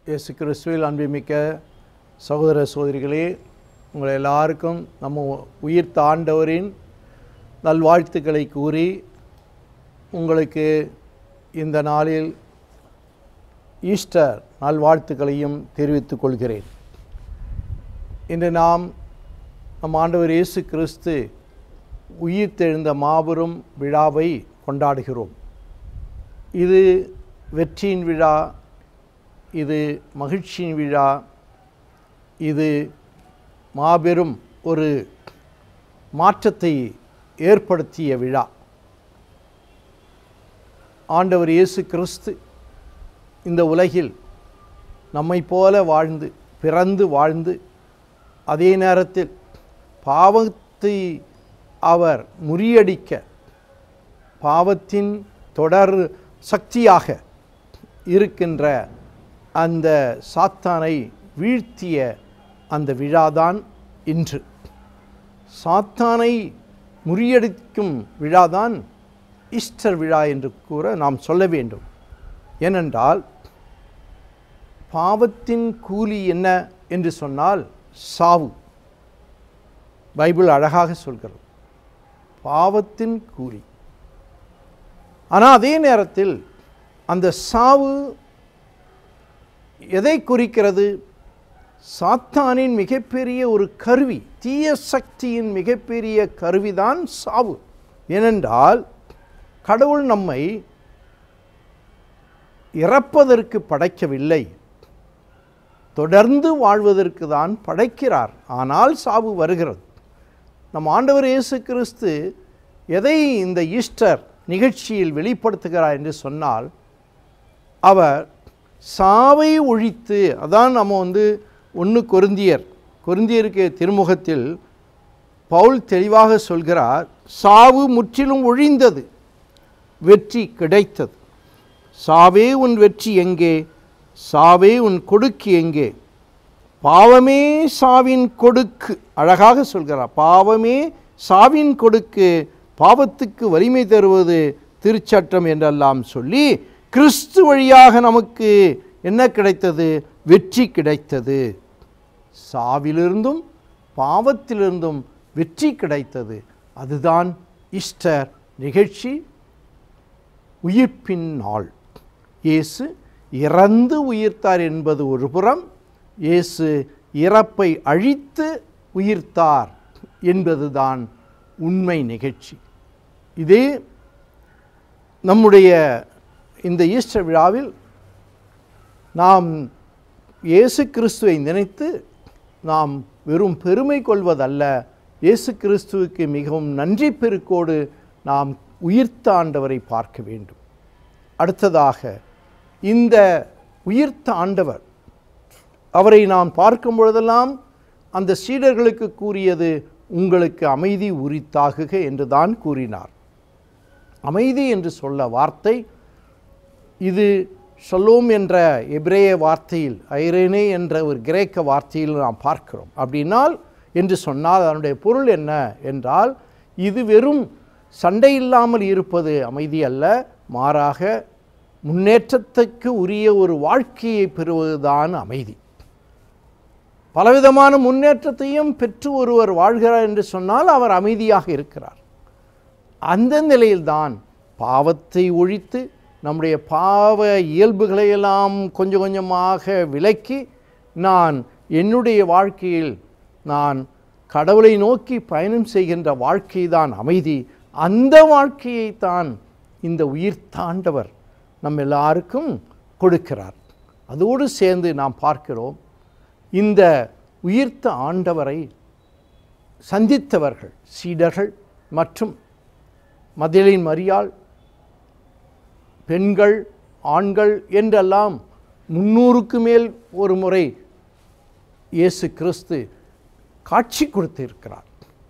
இயேசு கிறிஸ்துவில் அன்புமிக்க சகோதர சகோதரிகளே உங்கள் எல்லாருக்கும் நம்ம உயிர்த்த ஆண்டவரின் நல்வாழ்த்துக்களை கூறி உங்களுக்கு இந்த நாளில் ஈஸ்டர் நல்வாழ்த்துக்களையும் தெரிவித்துக் கொள்கிறேன் இன்று நாம் நம் ஆண்டவர் இயேசு கிறிஸ்து உயிர்த்தெழுந்த மாபெரும் விழாவை கொண்டாடுகிறோம் இது வெற்றியின் விழா இது மகிழ்ச்சியின் விழா இது மாபெரும் ஒரு மாற்றத்தை ஏற்படுத்திய விழா ஆண்டவர் இயேசு கிறிஸ்து இந்த உலகில் நம்மை போல வாழ்ந்து பிறந்து வாழ்ந்து அதே நேரத்தில் பாவத்தை அவர் முறியடிக்க பாவத்தின் தொடர் சக்தியாக இருக்கின்ற அந்த சாத்தானை வீழ்த்திய அந்த விழாதான் இன்று சாத்தானை முறியடிக்கும் விழாதான் ஈஸ்டர் விழா என்று கூற நாம் சொல்ல வேண்டும் ஏனென்றால் பாவத்தின் கூலி என்ன என்று சொன்னால் சாவு பைபிள் அழகாக சொல்கிறது பாவத்தின் கூலி ஆனால் அதே நேரத்தில் அந்த சாவு எதை குறிக்கிறது சாத்தானின் மிகப்பெரிய ஒரு கருவி தீய சக்தியின் மிகப்பெரிய கருவிதான் சாவு ஏனென்றால் கடவுள் நம்மை இறப்பதற்கு படைக்கவில்லை தொடர்ந்து வாழ்வதற்கு தான் படைக்கிறார் ஆனால் சாவு வருகிறது நம் ஆண்டவர் இயேசு கிறிஸ்து எதை இந்த ஈஸ்டர் நிகழ்ச்சியில் வெளிப்படுத்துகிறார் என்று சொன்னால் அவர் சாவை ஒழித்து அதான் நம்ம வந்து ஒன்று கொருந்தியர் கொருந்தியருக்கு திருமுகத்தில் பவுல் தெளிவாக சொல்கிறார் சாவு முற்றிலும் ஒழிந்தது வெற்றி கிடைத்தது சாவே உன் வெற்றி எங்கே சாவே உன் கொடுக்கு எங்கே பாவமே சாவின் கொடுக்கு அழகாக சொல்கிறார் பாவமே சாவின் கொடுக்கு பாவத்துக்கு வலிமை தருவது திருச்சட்டம் என்றெல்லாம் சொல்லி கிறிஸ்து வழியாக நமக்கு என்ன கிடைத்தது வெற்றி கிடைத்தது சாவிலிருந்தும் பாவத்திலிருந்தும் வெற்றி கிடைத்தது அதுதான் ஈஸ்டர் நிகழ்ச்சி உயிர்ப்பின் நாள் இயேசு இறந்து உயிர்த்தார் என்பது ஒரு புறம் இயேசு இறப்பை அழித்து உயிர்த்தார் என்பதுதான் உண்மை நிகழ்ச்சி இதே நம்முடைய இந்த ஈஸ்டர் விழாவில் நாம் இயேசு கிறிஸ்துவை நினைத்து நாம் வெறும் பெருமை கொள்வதல்ல இயேசு கிறிஸ்துவுக்கு மிகவும் நன்றி பெருக்கோடு நாம் உயிர்த்த ஆண்டவரை பார்க்க வேண்டும் அடுத்ததாக இந்த உயிர்த்த ஆண்டவர் அவரை நாம் பார்க்கும் பொழுதெல்லாம் அந்த சீடர்களுக்கு கூறியது உங்களுக்கு அமைதி உரித்தாகுக என்று தான் கூறினார் அமைதி என்று சொல்ல வார்த்தை இது ஷலோம் என்ற எபிரேய வார்த்தையில் ஐரேனே என்ற ஒரு கிரேக்க வார்த்தையில் நாம் பார்க்கிறோம் அப்படின்னால் என்று சொன்னால் அதனுடைய பொருள் என்ன என்றால் இது வெறும் சண்டை இல்லாமல் இருப்பது அமைதி அல்ல மாறாக முன்னேற்றத்துக்கு உரிய ஒரு வாழ்க்கையை பெறுவதுதான் அமைதி பலவிதமான முன்னேற்றத்தையும் பெற்று ஒருவர் வாழ்கிறார் என்று சொன்னால் அவர் அமைதியாக இருக்கிறார் அந்த நிலையில்தான் பாவத்தை ஒழித்து நம்முடைய பாவ இயல்புகளையெல்லாம் கொஞ்சம் கொஞ்சமாக விலக்கி நான் என்னுடைய வாழ்க்கையில் நான் கடவுளை நோக்கி பயணம் செய்கின்ற வாழ்க்கை தான் அமைதி அந்த வாழ்க்கையைத்தான் இந்த உயிர் தாண்டவர் நம்ம எல்லாருக்கும் கொடுக்கிறார் அதோடு சேர்ந்து நாம் பார்க்கிறோம் இந்த உயிர்த்த ஆண்டவரை சந்தித்தவர்கள் சீடர்கள் மற்றும் மதிலின் மரியாள் பெண்கள் ஆண்கள் என்றெல்லாம் முன்னூறுக்கு மேல் ஒரு முறை இயேசு கிறிஸ்து காட்சி கொடுத்திருக்கிறார்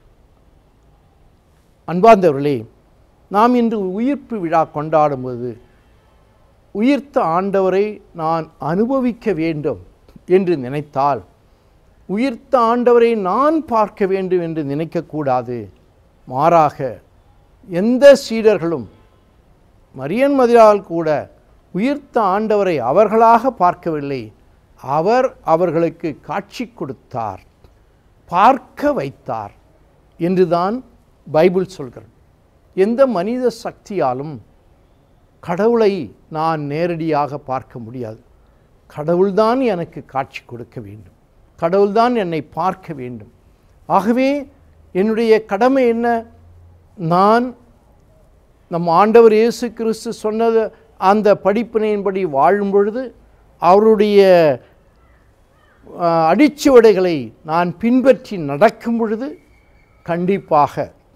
அன்பார்ந்தவர்களே நாம் இன்று உயிர்ப்பு விழா கொண்டாடும்போது உயிர்த்த ஆண்டவரை நான் அனுபவிக்க வேண்டும் என்று நினைத்தால் உயிர்த்த ஆண்டவரை நான் பார்க்க வேண்டும் என்று நினைக்கக்கூடாது மாறாக எந்த சீடர்களும் மரியன் மதியால் கூட உயிர்த்த ஆண்டவரை அவர்களாக பார்க்கவில்லை அவர் அவர்களுக்கு காட்சி கொடுத்தார் பார்க்க வைத்தார் என்றுதான் பைபிள் சொல்கிறது எந்த மனித சக்தியாலும் கடவுளை நான் நேரடியாக பார்க்க முடியாது கடவுள்தான் எனக்கு காட்சி கொடுக்க வேண்டும் கடவுள்தான் என்னை பார்க்க வேண்டும் ஆகவே என்னுடைய கடமை என்ன நான் நம் ஆண்டவர் இயேசு கிறிஸ்து சொன்னது அந்த படிப்பினையின்படி வாழும் பொழுது அவருடைய அஹ், அடிச்சுவடைகளை நான் பின்பற்றி நடக்கும் பொழுது கண்டிப்பாக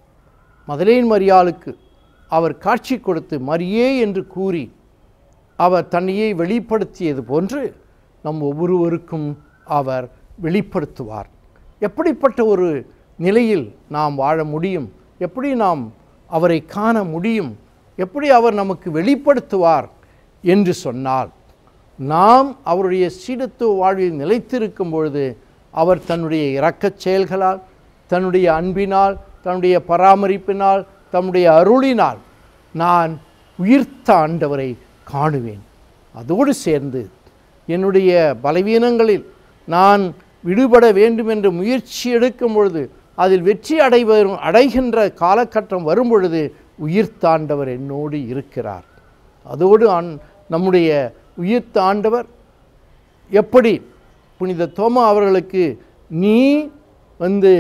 மதலேன் மரியாளுக்கு அவர் காட்சி கொடுத்து மரியே என்று கூறி அவர் தன்னையே வெளிப்படுத்தியது போன்று நம் ஒவ்வொருவருக்கும் அவர் வெளிப்படுத்துவார் எப்படிப்பட்ட ஒரு நிலையில் நாம் வாழ முடியும் எப்படி நாம் அவரை காண முடியும் எப்படி அவர் நமக்கு வெளிப்படுத்துவார் என்று சொன்னால் நாம் அவருடைய சீடத்துவ வாழ்வில் நிலைத்திருக்கும் பொழுது அவர் தன்னுடைய இரக்கச் செயல்களால் தன்னுடைய அன்பினால் தன்னுடைய பராமரிப்பினால் தன்னுடைய அருளினால் நான் உயிர்த்த ஆண்டவரை காணுவேன் அதோடு சேர்ந்து என்னுடைய பலவீனங்களில் நான் விடுபட வேண்டும் என்று முயற்சி எடுக்கும் பொழுது அதில் வெற்றி அடைவ அடைகின்ற காலகட்டம் வரும் பொழுது உயிர்த்தாண்டவர் என்னோடு இருக்கிறார் அதோடு ஆண் நம்முடைய உயிர்த்த ஆண்டவர் எப்படி புனித தோமா அவர்களுக்கு நீ வந்து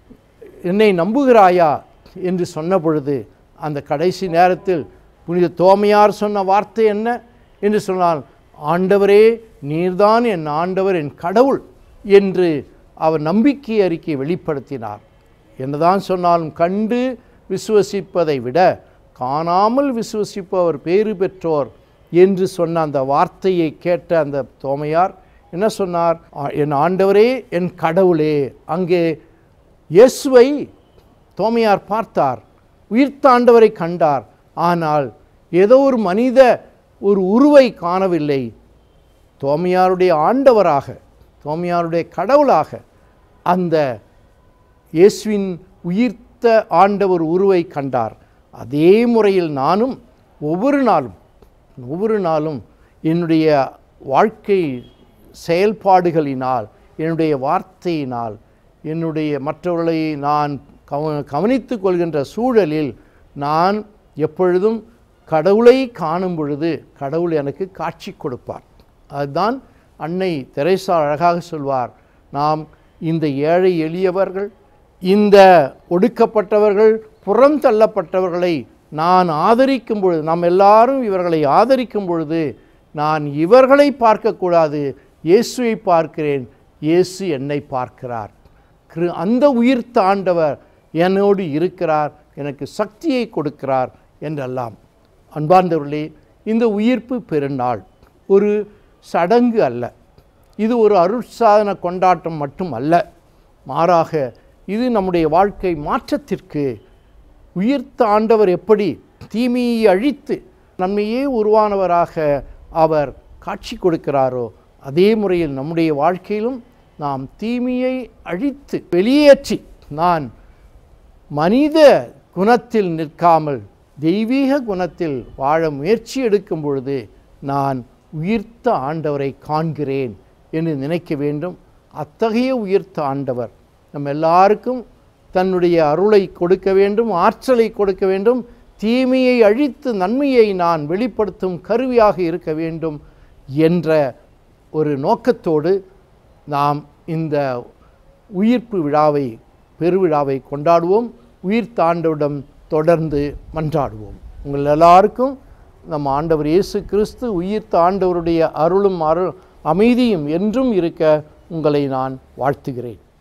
என்னை நம்புகிறாயா என்று சொன்ன பொழுது அந்த கடைசி நேரத்தில் புனித தோமையார் சொன்ன வார்த்தை என்ன என்று சொன்னால் ஆண்டவரே நீர்தான் என் ஆண்டவர் என் கடவுள் என்று அவர் நம்பிக்கை அறிக்கை வெளிப்படுத்தினார் என்னதான் சொன்னாலும் கண்டு விசுவசிப்பதை விட காணாமல் விசுவசிப்பவர் பேறு பெற்றோர் என்று சொன்ன அந்த வார்த்தையை கேட்ட அந்த தோமையார் என்ன சொன்னார் "ஆ- என் ஆண்டவரே என் கடவுளே அங்கே இயேசுவை தோமையார் பார்த்தார் உயிர்த்த ஆண்டவரை கண்டார் ஆனால் ஏதோ ஒரு மனித ஒரு உருவை காணவில்லை தோமையாருடைய ஆண்டவராக தோமையாருடைய கடவுளாக அந்த இயேசுவின் உயிர்த்த ஆண்டவர் உருவை கண்டார் அதே முறையில் நானும் ஒவ்வொரு நாளும் ஒவ்வொரு நாளும் என்னுடைய வாழ்க்கை செயல்பாடுகளினால் என்னுடைய வார்த்தையினால் என்னுடைய மற்றவர்களை நான் கவ கவனித்து கொள்கின்ற சூழலில் நான் எப்பொழுதும் கடவுளை காணும் பொழுது கடவுள் எனக்கு காட்சி கொடுப்பார் அதுதான் அன்னை தெரேசா அழகாக சொல்வார் நாம் இந்த ஏழை எளியவர்கள் இந்த ஒடுக்கப்பட்டவர்கள் புறம் தள்ளப்பட்டவர்களை நான் ஆதரிக்கும் பொழுது நாம் எல்லாரும் இவர்களை ஆதரிக்கும் பொழுது நான் இவர்களை பார்க்கக்கூடாது இயேசுவை பார்க்கிறேன் இயேசு என்னை பார்க்கிறார் கிரு அந்த உயிர்த்த ஆண்டவர் என்னோடு இருக்கிறார் எனக்கு சக்தியை கொடுக்கிறார் என்றெல்லாம் அன்பார்ந்தவர்களே இந்த உயிர்ப்பு பெருநாள் ஒரு சடங்கு அல்ல இது ஒரு அருட்சாதன கொண்டாட்டம் மட்டும் அல்ல மாறாக இது நம்முடைய வாழ்க்கை மாற்றத்திற்கு உயிர்த்த ஆண்டவர் எப்படி தீமையை அழித்து நன்மையே உருவானவராக அவர் காட்சி கொடுக்கிறாரோ அதே முறையில் நம்முடைய வாழ்க்கையிலும் நாம் தீமையை அழித்து வெளியேற்றி நான் மனித குணத்தில் நிற்காமல் தெய்வீக குணத்தில் வாழ முயற்சி எடுக்கும் பொழுது நான் உயிர்த்த ஆண்டவரை காண்கிறேன் என்று நினைக்க வேண்டும் அத்தகைய உயிர்த்த ஆண்டவர் நம்ம எல்லாருக்கும் தன்னுடைய அருளை கொடுக்க வேண்டும் ஆற்றலை கொடுக்க வேண்டும் தீமையை அழித்து நன்மையை நான் வெளிப்படுத்தும் கருவியாக இருக்க வேண்டும் என்ற ஒரு நோக்கத்தோடு நாம் இந்த உயிர்ப்பு விழாவை பெருவிழாவை கொண்டாடுவோம் உயிர் தாண்டவிடம் தொடர்ந்து மன்றாடுவோம் உங்கள் எல்லாருக்கும் நம் ஆண்டவர் இயேசு கிறிஸ்து உயிர்த்த ஆண்டவருடைய அருளும் அருள் அமைதியும் என்றும் இருக்க உங்களை நான் வாழ்த்துகிறேன்